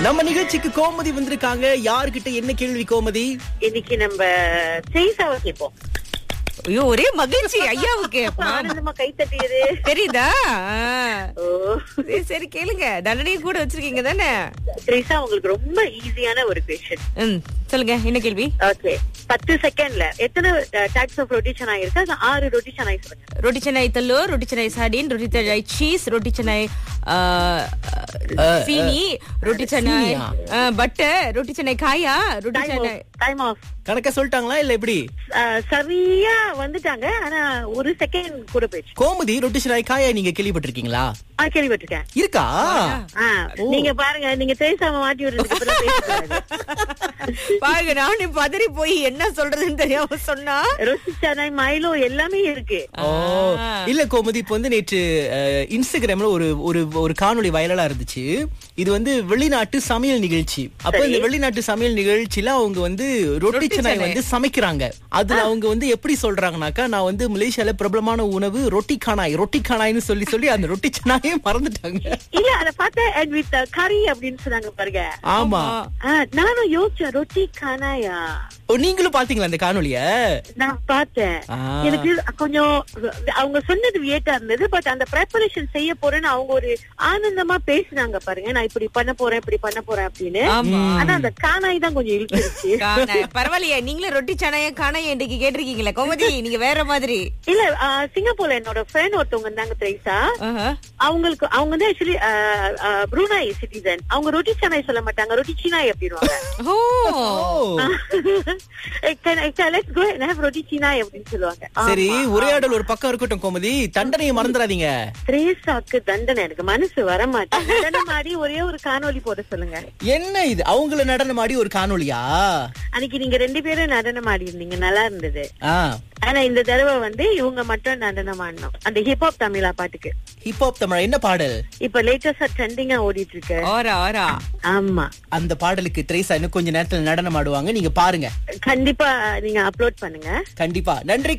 நம்ம நிகழ்ச்சிக்கு கோமதி வந்திருக்காங்க யாருக்கிட்ட என்ன கேள்வி கோமதி இன்னைக்கு நம்ம செய்சாவை கேட்போம் ஐயோ ஒரே மகிழ்ச்சி ஐயாவுக்கு அப்பா. ஆனந்தமா கை தட்டியது தெரியுதா ஆ. ஓ சரி, சரி கேளுங்க தண்டனையும் கூட வச்சிருக்கீங்க தானே திரிசா உங்களுக்கு ரொம்ப ஈஸியான ஒரு கொஸ்டின் ம் சொல்லுங்க என்ன கேள்வி ஓகே பத்து செகண்ட்ல எத்தனை டைப்ஸ் ஆஃப் ரொட்டி சென்னாய் இருக்கு அது ஆறு ரொட்டி சென்னாய் சொல்லுங்க ரொட்டி சென்னை தல்லூர் ரொட்டி சென்னை சாடின் ரொட்டி சென்னை சீஸ் ரொட்டி சென்னை ஆ, ஆ, சீனி ரொட்டி சென்னை சீனியா? பட்டர் ரொட்டி சென்னை காயா ரொட்டி டைம் சென்னை டைம் ஆஃப் கணக்க சொல்லிட்டாங்களா இல்ல எப்படி சரியா வந்துட்டாங்க ஆனா ஒரு செகண்ட் கூட போயிடுச்சு கோமதி ரொட்டிஷனாய் காயா நீங்க கேள்விப்பட்டிருக்கீங்களா ஆ கேள்விப்பட்டிருக்கேன் இருக்கா ஆ, நீங்க பாருங்க நீங்க திரைசாம மாட்டி விடுறதுக்கு அப்புறம் பேசக்கூடாது பாருங்க நானும் பதறி போய் என்ன சொல்றதுன்னு தெரியாம சொன்னா ரொட்டி சென்னாய் மைலோ எல்லாமே இருக்கு ஓ இல்ல கோமதி இப்ப வந்து நேற்று அஹ், இன்ஸ்டாகிராம்ல ஒரு ஒரு ஒரு காணொளி வைரலா இருந்துச்சு இது வந்து வெளிநாட்டு சமையல் நிகழ்ச்சி அப்ப இந்த வெளிநாட்டு சமையல் நிகழ்ச்சியில அவங்க வந்து ரொட்டி சென்னாய் வந்து சமைக்கிறாங்க அதுல அவங்க வந்து எப்படி சொல்றாங்கனாக்கா நான் வந்து மலேசியால பிரபலமான உணவு ரொட்டி கானாய் ரொட்டி கானாய்னு சொல்லி சொல்லி அந்த ரொட்டி சென்னாயே மறந்துட்டாங்க இல்ல அத பார்த்தேன் அண்ட் வித் கறி அப்படின்னு சொன்னாங்க பாருங்க ஆமா ஆ, நானும் யோசிச்சேன் ரொட்டி கானாயா ஓ நீங்களும் பாத்தீங்களா அந்த காணொளிய நான் பார்த்தேன் ஆ. எனக்கு கொஞ்சம் அவங்க சொன்னது வியட்டா இருந்தது பட் அந்த ப்ரிப்பரேஷன் செய்ய போறேன்னு அவங்க ஒரு ஆனந்தமா பேசினாங்க பாருங்க நான் இப்படி பண்ண போறேன் இப்படி பண்ண போறேன் அப்படின்னு ஆமா ஆனா அந்த கானாய் தான் கொஞ்சம் இழுத்துருச்சு காணாய். பரவாயில்லையே நீங்களும் ரொட்டி சனைய காணாய் இன்னைக்கு கேட்டிருக்கீங்களே கோமதி நீங்க வேற மாதிரி இல்ல ஆ, சிங்கப்பூர்ல என்னோட ஃப்ரெண்ட் ஒருத்தவங்க இருந்தாங்க திரைசா ஆஹா. அவங்களுக்கு அவங்க வந்து ஆக்சுவலி ப்ரூனாய் சிட்டிசன் அவங்க ரொட்டி சென்னாய் சொல்ல மாட்டாங்க ரொட்டி சீனாய் அப்படின்வாங்க ஓ ஓ let's go and have roti canai அப்படின்னு சொல்லுவாங்க சரி ஆமா. உரையாடல் ஒரு பக்கம் இருக்கட்டும் கோமதி தண்டனையை மறந்துடாதீங்க திரேசாக்கு தண்டனை எனக்கு மனசு வர மாட்டேன் நடனம் ஆடி ஒரே ஒரு காணொளி போட சொல்லுங்க என்ன இது அவங்கள நடனம் ஆடி ஒரு காணொளியா அன்னைக்கு நீங்க ரெண்டு பேரும் நடனம் ஆடி இருந்தீங்க நல்லா இருந்தது ஆ ஆனா இந்த தடவை வந்து இவங்க மட்டும் நடனம் ஆடணும் அந்த ஹிப்ஹாப் தமிழா பாட்டுக்கு ஹிப்ஹாப் தமிழ் என்ன பாடல் இப்ப லேட்டஸ்டா ட்ரெண்டிங்கா ஓடிட்டு இருக்கு ஆரா ஆரா ஆமா அந்த பாடலுக்கு திரேசா இன்னும் கொஞ்ச நேரத்துல நடனம் ஆடுவாங்க நீங்க பாருங்க கண்டிப்பா நீங்க அப்லோட் பண்ணுங்க கண்டிப்பா நன்றி